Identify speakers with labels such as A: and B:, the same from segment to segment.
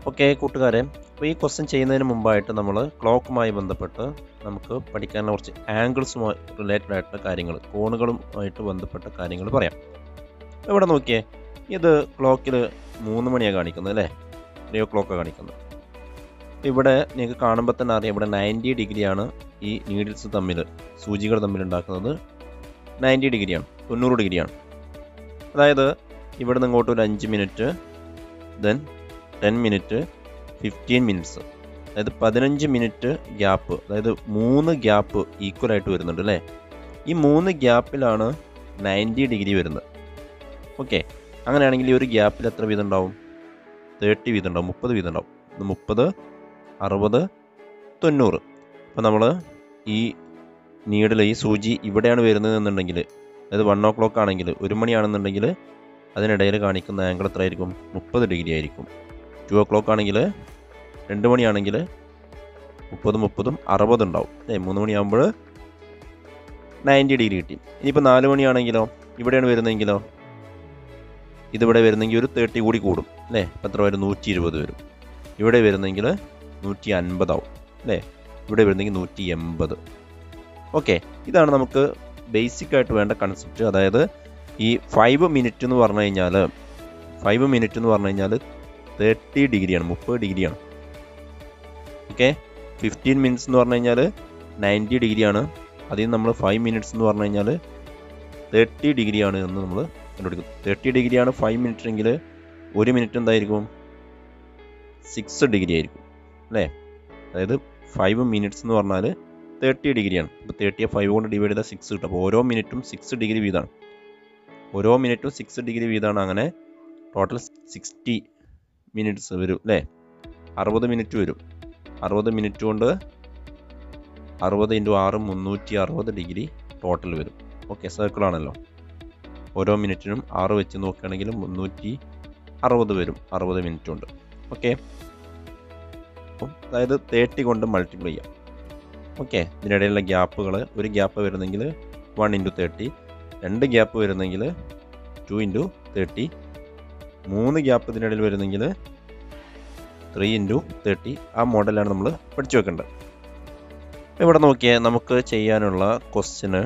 A: okay കൂട്ടുകാരെ അപ്പോൾ ഈ ക്വസ്റ്റ്യൻ ചെയ്യുന്നതിന് മുമ്പായിട്ട് നമ്മൾ ക്ലോക്കുമായി ബന്ധപ്പെട്ട് നമുക്ക് പഠിക്കാനുള്ള കുറച്ച് ആംഗിൾസുമായി റിലേറ്റഡ് ആയിട്ടുള്ള കാര്യങ്ങൾ കോണുകളുമായിട്ട് ബന്ധപ്പെട്ട കാര്യങ്ങൾ പറയാം ഇവിടെ നോക്കിയേ ഇത് ക്ലോക്കിൽ മൂന്ന് മണിയാണ് കാണിക്കുന്നത് അല്ലേ ത്രീ ഓ ക്ലോക്കാണ് കാണിക്കുന്നത് ഇവിടെ നിങ്ങൾക്ക് കാണുമ്പോൾ തന്നെ അറിയാം ഇവിടെ നയൻറ്റി ഡിഗ്രിയാണ് ഈ നീഡിൽസ് തമ്മിൽ സൂചികൾ തമ്മിൽ ഉണ്ടാക്കുന്നത് നയൻറ്റി ഡിഗ്രിയാണ് തൊണ്ണൂറ് ഡിഗ്രിയാണ് അതായത് ഇവിടെ നിന്ന് ഇങ്ങോട്ട് ഒരു അഞ്ച് minute then ten minute fifteen minutes അതായത് പതിനഞ്ച് മിനിറ്റ് ഗ്യാപ്പ് അതായത് മൂന്ന് ഗ്യാപ്പ് ഈക്വൽ ആയിട്ട് വരുന്നുണ്ട് അല്ലേ ഈ മൂന്ന് ഗ്യാപ്പിലാണ് നയൻറ്റി ഡിഗ്രി വരുന്നത് ഓക്കെ അങ്ങനെയാണെങ്കിൽ ഈ ഒരു ഗ്യാപ്പിൽ എത്ര വീതം ഉണ്ടാവും തേർട്ടി വീതം ഉണ്ടാവും മുപ്പത് വീതം ഉണ്ടാവും ഇത് മുപ്പത് അറുപത് തൊണ്ണൂറ് അപ്പോൾ നമ്മൾ ഈ നീഡിൽ ഈ സൂചി ഇവിടെയാണ് വരുന്നത് എന്നുണ്ടെങ്കിൽ അതായത് വൺ ഓ ക്ലോക്ക് ആണെങ്കിൽ ഒരു മണിയാണെന്നുണ്ടെങ്കിൽ അതിനിടയിൽ കാണിക്കുന്ന ആംഗിൾ എത്ര ആയിരിക്കും മുപ്പത് ഡിഗ്രി ആയിരിക്കും ടു ഓ ക്ലോക്ക് ആണെങ്കിൽ രണ്ട് മണിയാണെങ്കിൽ മുപ്പതും മുപ്പതും അറുപത് ഉണ്ടാവും ഏ മൂന്ന് മണിയാകുമ്പോൾ നയൻറ്റി ഡിഗ്രി കിട്ടി ഇനിയിപ്പോൾ നാല് മണിയാണെങ്കിലോ ഇവിടെയാണ് വരുന്നതെങ്കിലോ ഇതിവിടെ വരുന്നെങ്കിൽ ഒരു തേർട്ടി കൂടി കൂടും അല്ലേ ഇപ്പം എത്ര വരും നൂറ്റി ഇരുപത് വരും ഇവിടെ വരുന്നെങ്കിൽ നൂറ്റി അൻപതാവും അല്ലേ ഇവിടെ വരുന്നെങ്കിൽ നൂറ്റി എൺപത് ഓക്കെ ഇതാണ് നമുക്ക് ബേസിക് ആയിട്ട് വേണ്ട കൺസെപ്റ്റ് അതായത് ഈ ഫൈവ് മിനിറ്റ് എന്ന് പറഞ്ഞു കഴിഞ്ഞാൽ ഫൈവ് മിനിറ്റ് എന്ന് പറഞ്ഞു കഴിഞ്ഞാൽ തേർട്ടി ഡിഗ്രിയാണ് മുപ്പത് ഡിഗ്രിയാണ് ഓക്കെ ഫിഫ്റ്റീൻ മിനിറ്റ്സ് എന്ന് പറഞ്ഞു കഴിഞ്ഞാൽ നയൻറ്റി ഡിഗ്രിയാണ് അതിൽ നിന്ന് നമ്മൾ ഫൈവ് മിനിറ്റ്സ് എന്ന് പറഞ്ഞു കഴിഞ്ഞാൽ തേർട്ടി ഡിഗ്രിയാണ് എന്ന് നമ്മൾ കണ്ടുപിടിക്കും തേർട്ടി ഡിഗ്രിയാണ് ഫൈവ് മിനിറ്റ് എങ്കിൽ ഒരു മിനിറ്റ് എന്തായിരിക്കും സിക്സ് ഡിഗ്രി ആയിരിക്കും അല്ലേ അതായത് ഫൈവ് മിനിറ്റ്സ് എന്ന് പറഞ്ഞാൽ തേർട്ടി ഡിഗ്രിയാണ് ഇപ്പോൾ തേർട്ടിയെ ഫൈവ് കൊണ്ട് ഡിവൈഡ് ചെയ്താൽ സിക്സ് കിട്ടും അപ്പോൾ ഓരോ മിനിറ്റും സിക്സ് ഡിഗ്രി വീതമാണ് ഓരോ മിനിറ്റും സിക്സ് ഡിഗ്രി വീതമാണ് അങ്ങനെ ടോട്ടൽ സിക്സ്റ്റി മിനിറ്റ്സ് വരും അല്ലേ അറുപത് മിനിറ്റ് വരും അറുപത് മിനിറ്റ് കൊണ്ട് അറുപത് ഇൻറ്റു ആറ് മുന്നൂറ്റി അറുപത് ഡിഗ്രി ടോട്ടൽ വരും ഓക്കെ സർക്കിളാണല്ലോ ഓരോ മിനിറ്റിനും ആറ് വെച്ച് നോക്കുകയാണെങ്കിൽ മുന്നൂറ്റി അറുപത് വരും അറുപത് മിനിറ്റ് കൊണ്ട് ഓക്കെ അപ്പം അതായത് തേർട്ടി കൊണ്ട് മൾട്ടിപ്ലൈ ചെയ്യാം ഓക്കെ ഇതിനിടയിലുള്ള ഗ്യാപ്പുകൾ ഒരു ഗ്യാപ്പ് വരുന്നെങ്കിൽ വൺ ഇൻറ്റു തേർട്ടി രണ്ട് ഗ്യാപ്പ് വരുന്നെങ്കിൽ ടു ഇൻറ്റു തേർട്ടി മൂന്ന് ഗ്യാപ്പ് ഇതിനിടയിൽ വരുന്നെങ്കിൽ ത്രീ ഇൻറ്റു തേർട്ടി ആ മോഡലാണ് നമ്മൾ പഠിച്ചു വെക്കേണ്ടത് ഇവിടെ നോക്കിയാൽ നമുക്ക് ചെയ്യാനുള്ള question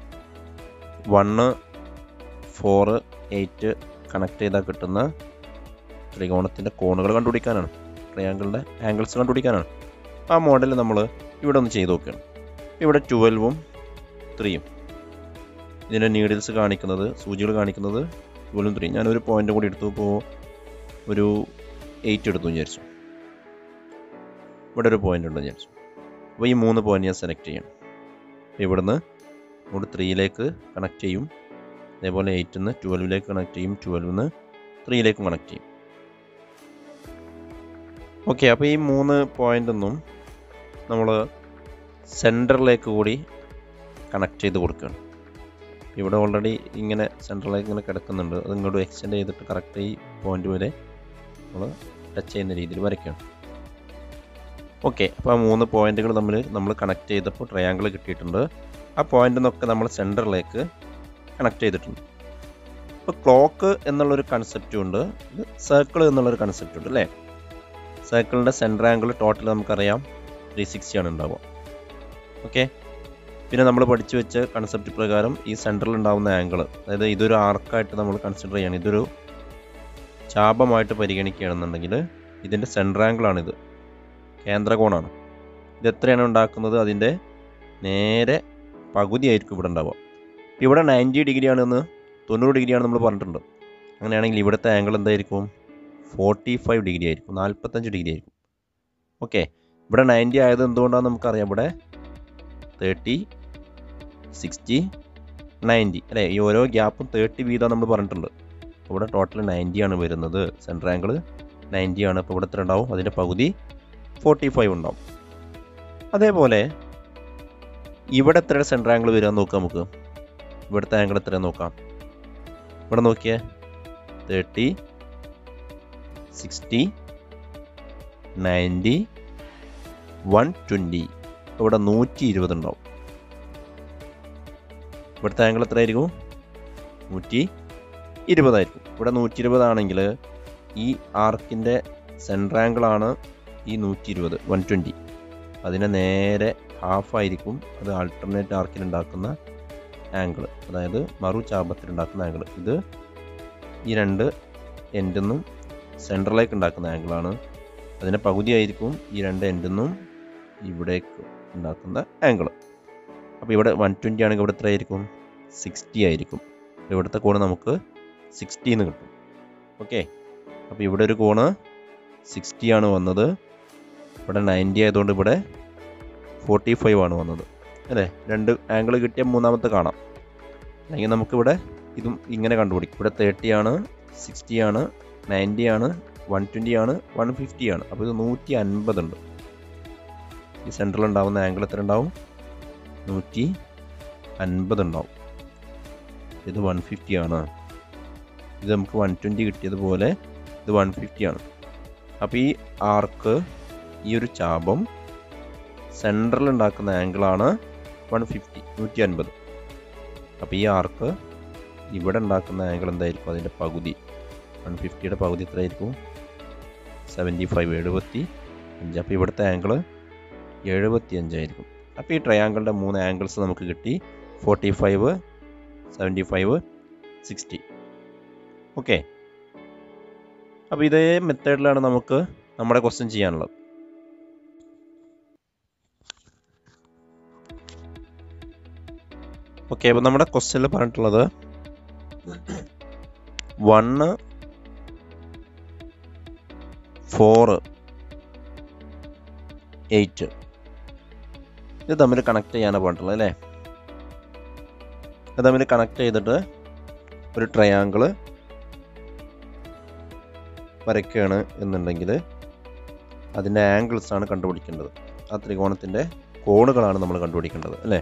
A: one four eight connect ചെയ്താൽ കിട്ടുന്ന ത്രികോണത്തിൻ്റെ കോണുകൾ കണ്ടുപിടിക്കാനാണ് ട്രയാങ്കിളിൻ്റെ ആംഗിൾസ് കണ്ടുപിടിക്കാനാണ് ആ മോഡൽ നമ്മൾ ഇവിടെ ഒന്ന് ചെയ്ത് നോക്കുകയാണ് ഇവിടെ ട്വൽവും ത്രീയും ഇതിൻ്റെ നീഡിൽസ് കാണിക്കുന്നത് സൂചികൾ കാണിക്കുന്നത് ട്വൽവും ത്രീ ഞാനൊരു പോയിന്റ് കൂടി എടുത്തു ഇപ്പോൾ ഒരു എയ്റ്റ് എടുത്തു വിചാരിച്ചു ഇവിടെ ഒരു പോയിന്റ് ഉണ്ടെന്ന് വിചാരിച്ചു അപ്പോൾ ഈ മൂന്ന് പോയിന്റ് ഞാൻ സെലക്ട് ചെയ്യണം അപ്പോൾ ഇവിടുന്ന് ഇവിടെ ത്രീയിലേക്ക് കണക്ട് ചെയ്യും അതേപോലെ എയ്റ്റിൽ നിന്ന് ട്വൽവിലേക്ക് കണക്ട് ചെയ്യും ട്വൽവിൽ നിന്ന് ത്രീയിലേക്കും കണക്ട് ചെയ്യും ഓക്കെ അപ്പോൾ ഈ മൂന്ന് പോയിൻ്റൊന്നും നമ്മൾ സെൻറ്ററിലേക്ക് കൂടി കണക്ട് ചെയ്ത് കൊടുക്കുകയാണ് ഇവിടെ ഓൾറെഡി ഇങ്ങനെ സെൻറ്ററിലേക്ക് ഇങ്ങനെ കിടക്കുന്നുണ്ട് അത് ഇങ്ങോട്ട് എക്സ്റ്റെൻഡ് ചെയ്തിട്ട് കറക്റ്റ് ഈ പോയിന്റ് വരെ നമ്മൾ ടച്ച് ചെയ്യുന്ന രീതിയിൽ വരയ്ക്കുകയാണ് ഓക്കെ അപ്പോൾ ആ മൂന്ന് പോയിന്റുകൾ തമ്മിൽ നമ്മൾ കണക്ട് ചെയ്തപ്പോൾ ട്രയാങ്കിൾ കിട്ടിയിട്ടുണ്ട് ആ പോയിന്റിൽ നിന്നൊക്കെ നമ്മൾ സെൻറ്ററിലേക്ക് കണക്ട് ചെയ്തിട്ടുണ്ട് ഇപ്പോൾ ക്ലോക്ക് എന്നുള്ളൊരു കൺസെപ്റ്റും ഉണ്ട് ഇത് സർക്കിൾ എന്നുള്ളൊരു കൺസെപ്റ്റ് ഉണ്ട് അല്ലേ സർക്കിളിൻ്റെ സെൻറ്റർ ആംഗിൾ ടോട്ടൽ നമുക്കറിയാം ത്രീ സിക്സ്റ്റി ആണ് ഉണ്ടാവുക ഓക്കെ പിന്നെ നമ്മൾ പഠിച്ചു വെച്ച കൺസെപ്റ്റ് പ്രകാരം ഈ സെൻറ്ററിൽ ഉണ്ടാകുന്ന ആംഗിൾ അതായത് ഇതൊരു ആർക്കായിട്ട് നമ്മൾ കൺസിഡർ ചെയ്യണം ഇതൊരു ചാപമായിട്ട് പരിഗണിക്കുകയാണെന്നുണ്ടെങ്കിൽ ഇതിൻ്റെ സെൻറ്റർ ആംഗിളാണിത് കേന്ദ്രകോണാണ് ഇത് എത്രയാണ് ഉണ്ടാക്കുന്നത് അതിൻ്റെ നേരെ പകുതിയായിരിക്കും ഇവിടെ ഉണ്ടാവുക ഇവിടെ നയൻറ്റി ഡിഗ്രി ആണെന്ന് തൊണ്ണൂറ് ഡിഗ്രിയാണ് നമ്മൾ പറഞ്ഞിട്ടുണ്ട് അങ്ങനെയാണെങ്കിൽ ഇവിടുത്തെ ആംഗിൾ എന്തായിരിക്കും ഫോർട്ടി ഫൈവ് ഡിഗ്രി ആയിരിക്കും നാൽപ്പത്തഞ്ച് ഡിഗ്രി ആയിരിക്കും ഓക്കെ ഇവിടെ നയൻറ്റി ആയത് എന്തുകൊണ്ടാണെന്ന് നമുക്കറിയാം ഇവിടെ തേർട്ടി സിക്സ്റ്റി നയൻറ്റി അല്ലേ ഈ ഓരോ ഗ്യാപ്പും തേർട്ടി വീതം നമ്മൾ പറഞ്ഞിട്ടുണ്ട് ഇവിടെ ടോട്ടൽ നയൻറ്റി ആണ് വരുന്നത് സെൻറ്റർ ആംഗിൾ നയൻറ്റി ആണ് അപ്പോൾ ഇവിടെ എത്ര ഉണ്ടാവും അതിൻ്റെ പകുതി ഫോർട്ടി ഫൈവ് ഉണ്ടാവും അതേപോലെ ഇവിടെ എത്ര സെൻറ്റർ ആംഗിൾ വരിക നോക്കാം നമുക്ക് ഇവിടുത്തെ ആംഗിൾ എത്ര നോക്കാം ഇവിടെ നോക്കിയേ thirty sixty ninety one twenty ഇവിടെ നൂറ്റി ഇരുപത് ഉണ്ടാവും ഇവിടുത്തെ ആംഗിൾ എത്രയായിരിക്കും നൂറ്റി ഇരുപതായിരിക്കും ഇവിടെ നൂറ്റി ഇരുപതാണെങ്കിൽ ഈ ആർക്കിൻ്റെ സെൻട്രൽ ആംഗിളാണ് ഈ നൂറ്റി ഇരുപത് വൺ ട്വൻറ്റി അതിനെ നേരെ ഹാഫ് ആയിരിക്കും അത് ആൾട്ടർനേറ്റ് ആർക്കിൽ ഉണ്ടാക്കുന്ന ആംഗിൾ അതായത് മറു ചാപത്തിൽ ഉണ്ടാക്കുന്ന ആംഗിൾ ഇത് ഈ രണ്ട് എൻഡിൽ നിന്നും സെൻട്രലേക്ക് ഉണ്ടാക്കുന്ന ആംഗിളാണ് അതിൻ്റെ പകുതിയായിരിക്കും ഈ രണ്ട് എൻഡിൽ നിന്നും ഇവിടേക്ക് ഉണ്ടാക്കുന്ന ആംഗിൾ അപ്പോൾ ഇവിടെ വൺ ട്വൻറ്റി ആണെങ്കിൽ ഇവിടെ എത്ര ആയിരിക്കും സിക്സ്റ്റി ആയിരിക്കും ഇവിടുത്തെ കോണ് നമുക്ക് സിക്സ്റ്റി എന്ന് കിട്ടും ഓക്കെ അപ്പോൾ ഇവിടെ ഒരു കോണ് സിക്സ്റ്റി ആണ് വന്നത് ഇവിടെ നയൻറ്റി ആയതുകൊണ്ട് ഇവിടെ ഫോർട്ടി ഫൈവ് ആണ് വന്നത് അല്ലേ രണ്ട് ആംഗിൾ കിട്ടിയ മൂന്നാമത്തെ കാണാം അല്ലെങ്കിൽ നമുക്കിവിടെ ഇതും ഇങ്ങനെ കണ്ടുപിടിക്കും ഇവിടെ തേർട്ടി ആണ് സിക്സ്റ്റി ആണ് നയൻറ്റി ആണ് വൺ ട്വൻറ്റി ആണ് വൺ ഫിഫ്റ്റി ആണ് അപ്പോൾ ഇത് നൂറ്റി അൻപതുണ്ട് ഈ സെൻറ്ററിൽ ഉണ്ടാവുന്ന ആംഗിൾ എത്ര ഉണ്ടാവും നൂറ്റി അൻപത് ഉണ്ടാവും ഇത് വൺ ഫിഫ്റ്റി ആണ് ഇത് നമുക്ക് വൺ ട്വൻറ്റി കിട്ടിയതുപോലെ ഇത് വൺ ഫിഫ്റ്റി ആണ് അപ്പോൾ ഈ ആർക്ക് ഈ ഒരു ചാപം സെൻട്രൽ ഉണ്ടാക്കുന്ന ആംഗിളാണ് വൺ ഫിഫ്റ്റി നൂറ്റി അൻപത് അപ്പോൾ ഈ ആർക്ക് ഇവിടെ ഉണ്ടാക്കുന്ന ആംഗിൾ എന്തായിരിക്കും അതിൻ്റെ പകുതി വൺ ഫിഫ്റ്റിയുടെ പകുതി എത്രയായിരിക്കും സെവൻറ്റി ഫൈവ് എഴുപത്തി അഞ്ച് അപ്പോൾ ഇവിടുത്തെ ആംഗിൾ എഴുപത്തി അഞ്ചായിരിക്കും അപ്പോൾ ഈ ട്രയാങ്കിളിൻ്റെ മൂന്ന് ആംഗിൾസ് നമുക്ക് കിട്ടി forty five seventy five sixty okay അപ്പോൾ ഇതേ മെത്തേഡിലാണ് നമുക്ക് നമ്മുടെ ക്വസ്റ്റ്യൻ ചെയ്യാനുള്ളത് ഓക്കെ അപ്പോൾ നമ്മുടെ ക്വസ്റ്റ്യനിൽ പറഞ്ഞിട്ടുള്ളത് വണ്ണ് ഫോറ് എയ്റ്റ് ഇത് തമ്മിൽ കണക്ട് ചെയ്യാനാണ് പറഞ്ഞിട്ടുള്ളത് അല്ലേ ഇത് തമ്മിൽ കണക്ട് ചെയ്തിട്ട് ഒരു ട്രയാങ്കിള് വരയ്ക്കുകയാണ് എന്നുണ്ടെങ്കിൽ അതിൻ്റെ ആംഗിൾസ് ആണ് കണ്ടുപിടിക്കേണ്ടത് ആ ത്രികോണത്തിൻ്റെ കോണുകളാണ് നമ്മൾ കണ്ടുപിടിക്കേണ്ടത് അല്ലേ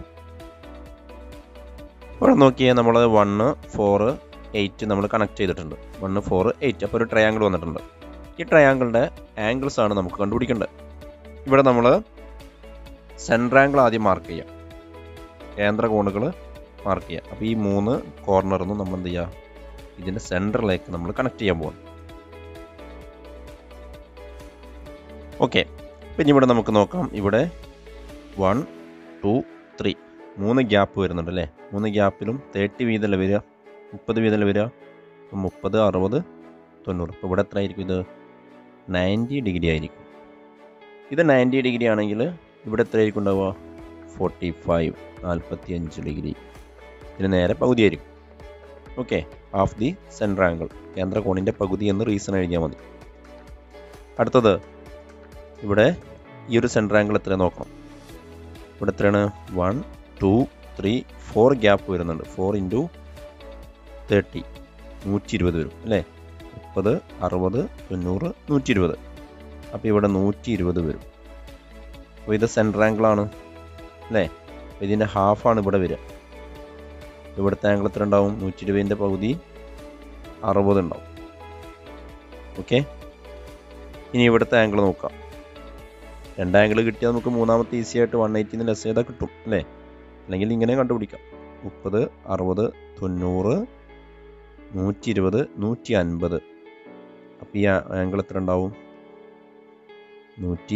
A: ഇവിടെ നോക്കിയാൽ നമ്മൾ വണ്ണ് ഫോറ് എയ്റ്റ് നമ്മൾ കണക്ട് ചെയ്തിട്ടുണ്ട് വണ്ണ് ഫോറ് എയ്റ്റ് അപ്പോൾ ഒരു ട്രയാങ്കിൾ വന്നിട്ടുണ്ട് ഈ ട്രയാങ്കിളിൻ്റെ ആംഗിൾസ് ആണ് നമുക്ക് കണ്ടുപിടിക്കേണ്ടത് ഇവിടെ നമ്മൾ സെൻട്രൽ ആംഗിൾ ആദ്യം മാർക്ക് ചെയ്യാം കേന്ദ്ര കോണുകൾ മാർക്ക് ചെയ്യാം അപ്പോൾ ഈ മൂന്ന് കോർണറിൽ നമ്മൾ എന്ത് ചെയ്യുക ഇതിൻ്റെ സെൻറ്ററിലേക്ക് നമ്മൾ കണക്ട് ചെയ്യാൻ പോകും ഓക്കെ പിന്നെ ഇവിടെ നമുക്ക് നോക്കാം ഇവിടെ വൺ ടു ത്രീ മൂന്ന് ഗ്യാപ്പ് വരുന്നുണ്ട് അല്ലേ മൂന്ന് ഗ്യാപ്പിലും തേർട്ടി വീതമല്ലേ വരിക മുപ്പത് വീതമല്ലേ വരിക മുപ്പത് അറുപത് തൊണ്ണൂറ് ഇപ്പോൾ ഇവിടെ എത്ര ആയിരിക്കും ഇത് നയൻറ്റി ഡിഗ്രി ആയിരിക്കും ഇത് നയൻറ്റി ഡിഗ്രി ആണെങ്കിൽ ഇവിടെ എത്ര ആയിരിക്കും ഉണ്ടാവുക ഫോർട്ടി ഫൈവ് നാൽപ്പത്തി അഞ്ച് ഡിഗ്രി ഇതിന് നേരെ പകുതി ആയിരിക്കും okay half the central angle കേന്ദ്ര കോണിൻ്റെ പകുതി എന്ന് റീസൺ എഴുതിയാൽ മതി അടുത്തത് ഇവിടെ ഈ ഒരു സെൻട്രൽ ആംഗിൾ എത്ര നോക്കണം ഇവിടെ എത്രയാണ് one two three four gap വരുന്നുണ്ട് ഫോർ ഇൻറ്റു തേർട്ടി നൂറ്റി ഇരുപത് വരും അല്ലേ മുപ്പത് അറുപത് തൊണ്ണൂറ് നൂറ്റി ഇരുപത് അപ്പോൾ ഇവിടെ നൂറ്റി ഇരുപത് വരും അപ്പോൾ ഇത് സെൻട്രൽ ആംഗിളാണ് അല്ലേ അപ്പോൾ ഇതിൻ്റെ ഹാഫാണ് ഇവിടെ വരിക ഇവിടുത്തെ ആംഗിൾ എത്ര ഉണ്ടാവും നൂറ്റി ഇരുപതിൻ്റെ പകുതി അറുപത് ഉണ്ടാവും ഓക്കെ ഇനി ഇവിടുത്തെ ആംഗിൾ നോക്കാം രണ്ട് ആംഗിൾ കിട്ടിയാൽ നമുക്ക് മൂന്നാമത്തെ ഈസി ആയിട്ട് വൺ എയ്റ്റിന്ന് ലെസ് ചെയ്താൽ കിട്ടും അല്ലേ അല്ലെങ്കിൽ ഇങ്ങനെ കണ്ടുപിടിക്കാം മുപ്പത് അറുപത് തൊണ്ണൂറ് നൂറ്റി ഇരുപത് നൂറ്റി അൻപത് അപ്പോൾ ഈ ആംഗിൾ എത്ര ഉണ്ടാവും നൂറ്റി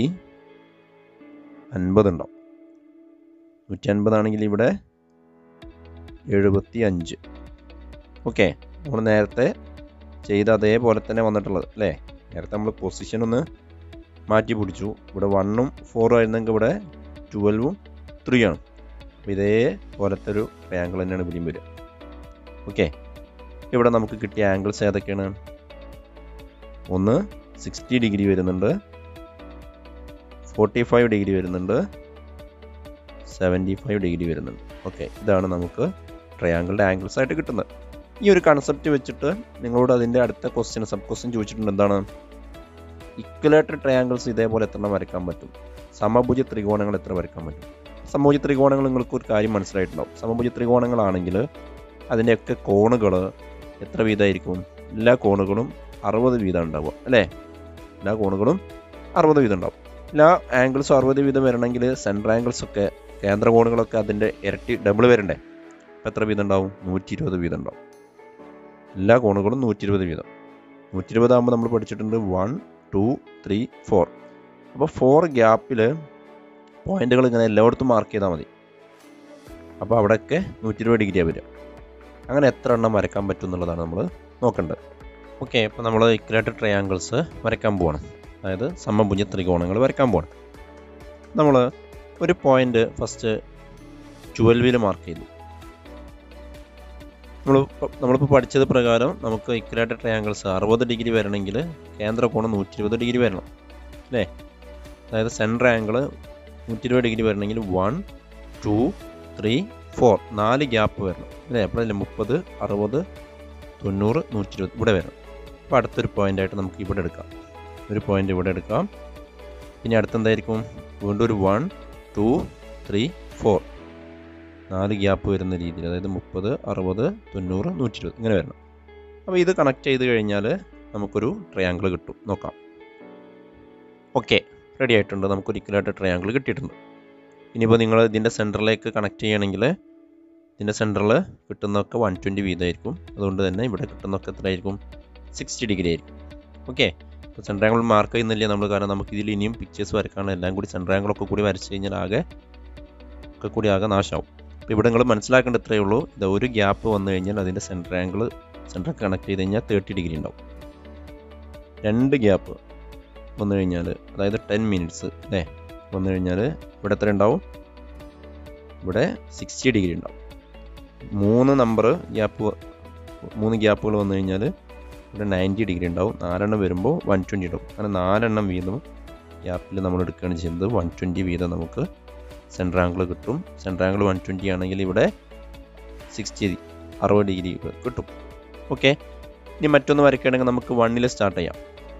A: അൻപത് ഉണ്ടാവും നൂറ്റി അൻപതാണെങ്കിൽ ഇവിടെ എഴുപത്തി അഞ്ച് ഓക്കെ നമ്മൾ നേരത്തെ ചെയ്ത അതേപോലെ തന്നെ വന്നിട്ടുള്ളത് അല്ലേ നേരത്തെ നമ്മൾ പൊസിഷൻ ഒന്ന് മാറ്റി പിടിച്ചു ഇവിടെ വണ്ണും ഫോറും ആയിരുന്നെങ്കിൽ ഇവിടെ ട്വൽവും ത്രീ ആണ് അപ്പോൾ ഇതേപോലത്തെ ഒരു ആംഗിൾ തന്നെയാണ് ഇവിടെയും വരിക ഓക്കെ ഇവിടെ നമുക്ക് കിട്ടിയ ആംഗിൾസ് ഏതൊക്കെയാണ് ഒന്ന് സിക്സ്റ്റി ഡിഗ്രി വരുന്നുണ്ട് ഫോർട്ടി ഫൈവ് ഡിഗ്രി വരുന്നുണ്ട് സെവൻറ്റി ഫൈവ് ഡിഗ്രി വരുന്നുണ്ട് ഓക്കെ ഇതാണ് നമുക്ക് ട്രയാങ്കിളുടെ ആംഗിൾസ് ആയിട്ട് കിട്ടുന്നത് ഈ ഒരു കൺസെപ്റ്റ് വെച്ചിട്ട് നിങ്ങളോട് അതിൻ്റെ അടുത്ത ക്വസ്റ്റ്യൻ സബ് ക്വസ്റ്റ്യൻ ചോദിച്ചിട്ടുണ്ട് എന്താണ് ഇക്വലേറ്റർ ട്രയാങ്കിൾസ് ഇതേപോലെ എത്ര വരയ്ക്കാൻ പറ്റും സമഭുജ ത്രികോണങ്ങൾ എത്ര വരയ്ക്കാൻ പറ്റും സമഭുജ ത്രികോണങ്ങൾ നിങ്ങൾക്ക് ഒരു കാര്യം മനസ്സിലായിട്ടുണ്ടാവും സമഭുജ ത്രികോണങ്ങളാണെങ്കിൽ അതിൻ്റെയൊക്കെ കോണുകൾ എത്ര വീതമായിരിക്കും എല്ലാ കോണുകളും അറുപത് വീതം ഉണ്ടാവുക അല്ലേ എല്ലാ കോണുകളും അറുപത് വീതം ഉണ്ടാവും എല്ലാ ആംഗിൾസും അറുപത് വീതം വരണമെങ്കിൽ സെൻട്രൽ ആംഗിൾസ് ഒക്കെ കേന്ദ്ര കോണുകളൊക്കെ അതിൻ്റെ ഇരട്ടി ഡബിൾ വരണ്ടേ അപ്പം എത്ര വീതം ഉണ്ടാവും നൂറ്റി ഇരുപത് വീതം ഉണ്ടാവും എല്ലാ കോണുകളും നൂറ്റി ഇരുപത് വീതം നൂറ്റി ഇരുപതാകുമ്പോൾ നമ്മൾ പഠിച്ചിട്ടുണ്ട് വൺ ടു ത്രീ ഫോർ അപ്പോൾ ഫോർ ഗ്യാപ്പിൽ പോയിന്റുകൾ ഇങ്ങനെ എല്ലായിടത്തും മാർക്ക് ചെയ്താൽ മതി അപ്പോൾ അവിടെയൊക്കെ നൂറ്റി ഇരുപത് ഡിഗ്രിയാണ് വരിക അങ്ങനെ എത്ര എണ്ണം വരയ്ക്കാൻ പറ്റും എന്നുള്ളതാണ് നമ്മൾ നോക്കേണ്ടത് ഓക്കെ അപ്പോൾ നമ്മൾ ഇക്വലേറ്റഡ് ട്രയാങ്കിൾസ് വരയ്ക്കാൻ പോവാണ് അതായത് സമഭുജ ത്രികോണങ്ങൾ വരയ്ക്കാൻ പോവാണ് നമ്മൾ ഒരു പോയിന്റ് ഫസ്റ്റ് ട്വൽവിൽ മാർക്ക് ചെയ്തു നമ്മൾ നമ്മളിപ്പോൾ പഠിച്ചത് പ്രകാരം നമുക്ക് ഇക്വലേറ്റഡ് ട്രയാങ്കിൾസ് അറുപത് ഡിഗ്രി വരണമെങ്കിൽ കേന്ദ്ര കോണം നൂറ്റി ഇരുപത് ഡിഗ്രി വരണം അല്ലേ അതായത് സെൻറ്റർ ആംഗിൾ നൂറ്റി ഇരുപത് ഡിഗ്രി വരണമെങ്കിൽ വൺ ടു ത്രീ ഫോർ നാല് ഗ്യാപ്പ് വരണം അല്ലേ അപ്പോഴല്ലേ മുപ്പത് അറുപത് തൊണ്ണൂറ് നൂറ്റി ഇരുപത് ഇവിടെ വരണം അപ്പോൾ അടുത്തൊരു പോയിന്റ് ആയിട്ട് നമുക്ക് ഇവിടെ എടുക്കാം ഒരു പോയിന്റ് ഇവിടെ എടുക്കാം ഇനി അടുത്തെന്തായിരിക്കും വീണ്ടും ഒരു വൺ ടു ത്രീ ഫോർ നാല് ഗ്യാപ്പ് വരുന്ന രീതിയിൽ അതായത് മുപ്പത് അറുപത് തൊണ്ണൂറ് നൂറ്റി ഇരുപത് ഇങ്ങനെ വരണം അപ്പോൾ ഇത് കണക്ട് ചെയ്ത് കഴിഞ്ഞാൽ നമുക്കൊരു ട്രയാങ്കിൾ കിട്ടും നോക്കാം ഓക്കെ റെഡി ആയിട്ടുണ്ട് നമുക്കൊരു ഇക്വലായിട്ട് ട്രയാങ്കിൾ കിട്ടിയിട്ടുണ്ട് ഇനിയിപ്പോൾ നിങ്ങൾ ഇതിൻ്റെ സെൻറ്ററിലേക്ക് കണക്ട് ചെയ്യുകയാണെങ്കിൽ ഇതിൻ്റെ സെൻറ്ററിൽ കിട്ടുന്നതൊക്കെ വൺ ട്വൻറ്റി വീതമായിരിക്കും അതുകൊണ്ട് തന്നെ ഇവിടെ കിട്ടുന്നതൊക്കെ എത്രയായിരിക്കും സിക്സ്റ്റി ഡിഗ്രി ആയിരിക്കും ഓക്കെ ഇപ്പോൾ സെൻറ്റർ ആംഗിൾ മാർക്ക് ചെയ്യുന്നില്ല നമ്മൾ കാരണം നമുക്ക് ഇതിൽ ഇനിയും പിക്ചേഴ്സ് വരക്കാണ് എല്ലാം കൂടി സെൻറ്റർ ആംഗിളൊക്കെ കൂടി വരച്ച് കഴിഞ്ഞാൽ ആകെ ഒക്കെ കൂടി ആകെ നാശമാവും അപ്പോൾ ഇവിടെ നിങ്ങൾ മനസ്സിലാക്കേണ്ട ഇത്രയേ ഉള്ളൂ ഇത് ഒരു ഗ്യാപ്പ് വന്നു കഴിഞ്ഞാൽ അതിൻ്റെ സെൻറ്റർ ആംഗിൾ സെൻറ്റർ കണക്ട് ചെയ്ത് കഴിഞ്ഞാൽ തേർട്ടി ഡിഗ്രി ഉണ്ടാവും രണ്ട് ഗ്യാപ്പ് വന്നു കഴിഞ്ഞാൽ അതായത് ടെൻ മിനിറ്റ്സ് അല്ലേ വന്നു കഴിഞ്ഞാൽ ഇവിടെ എത്ര ഉണ്ടാവും ഇവിടെ സിക്സ്റ്റി ഡിഗ്രി ഉണ്ടാവും മൂന്ന് നമ്പർ ഗ്യാപ്പ് മൂന്ന് ഗ്യാപ്പുകൾ വന്നു കഴിഞ്ഞാൽ ഇവിടെ നയൻറ്റി ഡിഗ്രി ഉണ്ടാവും നാലെണ്ണം വരുമ്പോൾ വൺ ട്വൻറ്റി ഉണ്ടാവും അങ്ങനെ നാലെണ്ണം വീതം ഗ്യാപ്പിൽ നമ്മൾ എടുക്കുകയാണ് ചെയ്യുന്നത് വൺ ട്വൻറ്റി വീതം നമുക്ക് സെൻറ്റർ ആംഗിൾ കിട്ടും സെൻറ്റർ ആംഗിൾ വൺ ട്വൻറ്റി ആണെങ്കിൽ ഇവിടെ സിക്സ്റ്റി അറുപത് ഡിഗ്രി കിട്ടും ഓക്കെ ഇനി മറ്റൊന്ന് വരയ്ക്കുകയാണെങ്കിൽ നമുക്ക് വണ്ണിൽ സ്റ്റാർട്ട് ചെയ്യാം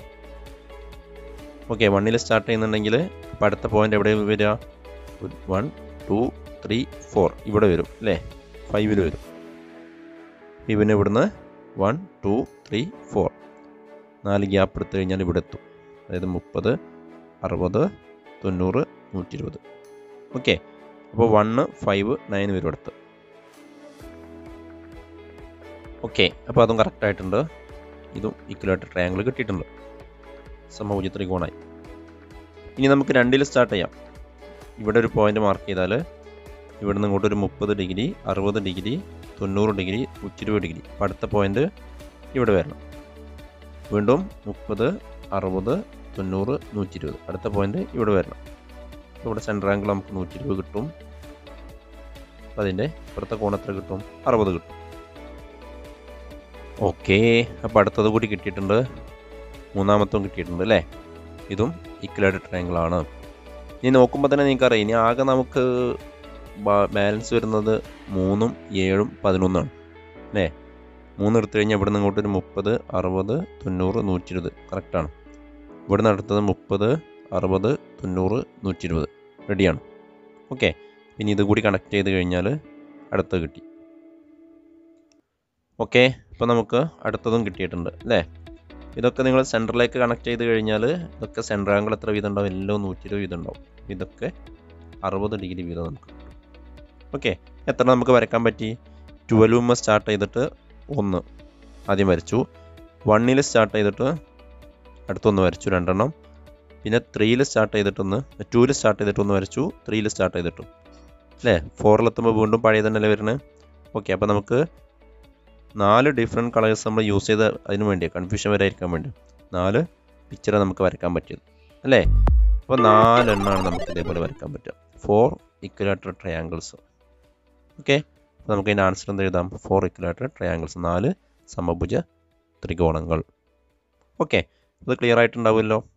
A: ഓക്കെ വണ്ണിൽ സ്റ്റാർട്ട് ചെയ്യുന്നുണ്ടെങ്കിൽ ഇപ്പോൾ അടുത്ത പോയിന്റ് എവിടെ വരിക വൺ ടു ത്രീ ഫോർ ഇവിടെ വരും അല്ലേ ഫൈവിൽ വരും ഇവന് ഇവിടുന്ന് വൺ ടു ത്രീ ഫോർ നാല് ഗ്യാപ്പ് എടുത്തു കഴിഞ്ഞാൽ ഇവിടെ എത്തും അതായത് മുപ്പത് അറുപത് തൊണ്ണൂറ് നൂറ്റി ഇരുപത് ഓക്കെ അപ്പോൾ വണ്ണ് ഫൈവ് നയൻ വരും അടുത്ത് ഓക്കെ അപ്പോൾ അതും കറക്റ്റ് ആയിട്ടുണ്ട് ഇതും ഈക്വലായിട്ട് ട്രയാങ്കിൾ കിട്ടിയിട്ടുണ്ട് സമഭുജ ത്രികോണായി ഇനി നമുക്ക് രണ്ടിൽ സ്റ്റാർട്ട് ചെയ്യാം ഇവിടെ ഒരു പോയിന്റ് മാർക്ക് ചെയ്താൽ ഇവിടെ നിന്ന് ഇങ്ങോട്ട് ഒരു മുപ്പത് ഡിഗ്രി അറുപത് ഡിഗ്രി തൊണ്ണൂറ് ഡിഗ്രി നൂറ്റിരുപത് ഡിഗ്രി അപ്പോൾ അടുത്ത പോയിന്റ് ഇവിടെ വരണം വീണ്ടും മുപ്പത് അറുപത് തൊണ്ണൂറ് നൂറ്റി ഇരുപത് അടുത്ത പോയിന്റ് ഇവിടെ വരണം ഇവിടെ സെൻറ്റർ ആംഗിൾ നമുക്ക് നൂറ്റി ഇരുപത് കിട്ടും അപ്പം അതിൻ്റെ ഇപ്പുറത്തെ കോൺ എത്ര കിട്ടും അറുപത് കിട്ടും ഓക്കെ അപ്പോൾ അടുത്തത് കൂടി കിട്ടിയിട്ടുണ്ട് മൂന്നാമത്തും കിട്ടിയിട്ടുണ്ട് അല്ലേ ഇതും ഈക്വലായിട്ട് ട്രയാങ്കിൾ ആണ് ഇനി നോക്കുമ്പോൾ തന്നെ നിങ്ങൾക്കറിയാം ഇനി ആകെ നമുക്ക് ബാലൻസ് വരുന്നത് മൂന്നും ഏഴും പതിനൊന്നാണ് അല്ലേ മൂന്ന് എടുത്തു കഴിഞ്ഞാൽ ഇവിടെ നിന്ന് ഇങ്ങോട്ട് ഒരു മുപ്പത് അറുപത് തൊണ്ണൂറ് നൂറ്റി ഇരുപത് കറക്റ്റാണ് ഇവിടെ നിന്ന് അടുത്തത് മുപ്പത് അറുപത് തൊണ്ണൂറ് നൂറ്റി ഇരുപത് റെഡിയാണ് ഓക്കെ ഇനി ഇത് കൂടി കണക്ട് ചെയ്ത് കഴിഞ്ഞാൽ അടുത്തത് കിട്ടി ഓക്കെ ഇപ്പോൾ നമുക്ക് അടുത്തതും കിട്ടിയിട്ടുണ്ട് അല്ലേ ഇതൊക്കെ നിങ്ങൾ സെൻറ്ററിലേക്ക് കണക്ട് ചെയ്ത് കഴിഞ്ഞാൽ ഇതൊക്കെ സെൻറ്റർ ആംഗിൾ എത്ര വീതം ഉണ്ടാവും എല്ലാം നൂറ്റി ഇരുപത് വീതം ഉണ്ടാവും ഇതൊക്കെ അറുപത് ഡിഗ്രി വീതം നമുക്ക് കിട്ടും ഓക്കെ എത്ര നമുക്ക് വരയ്ക്കാൻ പറ്റി ട്വൽവുമ്മ സ്റ്റാർട്ട് ചെയ്തിട്ട് ഒന്ന് ആദ്യം വരച്ചു വണ്ണിൽ സ്റ്റാർട്ട് ചെയ്തിട്ട് അടുത്തൊന്ന് വരച്ചു രണ്ടെണ്ണം പിന്നെ ത്രീയിൽ സ്റ്റാർട്ട് ചെയ്തിട്ടൊന്ന് ടൂവിൽ സ്റ്റാർട്ട് ചെയ്തിട്ടൊന്ന് വരച്ചു ത്രീയിൽ സ്റ്റാർട്ട് ചെയ്തിട്ടും അല്ലേ ഫോറിലെത്തുമ്പോൾ വീണ്ടും പഴയ തന്നെയല്ലേ വരുന്നത് ഓക്കെ അപ്പോൾ നമുക്ക് നാല് ഡിഫറെൻറ്റ് കളേഴ്സ് നമ്മൾ യൂസ് ചെയ്ത് അതിന് വേണ്ടി കൺഫ്യൂഷൻ വരായിരിക്കാൻ വേണ്ടി നാല് പിക്ചറെ നമുക്ക് വരയ്ക്കാൻ പറ്റിയത് അല്ലേ അപ്പോൾ നാലെണ്ണമാണ് നമുക്ക് ഇതേപോലെ വരയ്ക്കാൻ പറ്റുക ഫോർ ഇക്വലാറ്റർ ട്രയാങ്കിൾസ് ഓക്കെ അപ്പോൾ നമുക്ക് അതിൻ്റെ ആൻസർ എന്ത് എഴുതാം ഫോർ ഇക്വലാറ്റർ ട്രയാങ്കിൾസ് നാല് സമഭുജ ത്രികോണങ്ങൾ ഓക്കെ ഇത് ക്ലിയർ ആയിട്ടുണ്ടാവുമല്ലോ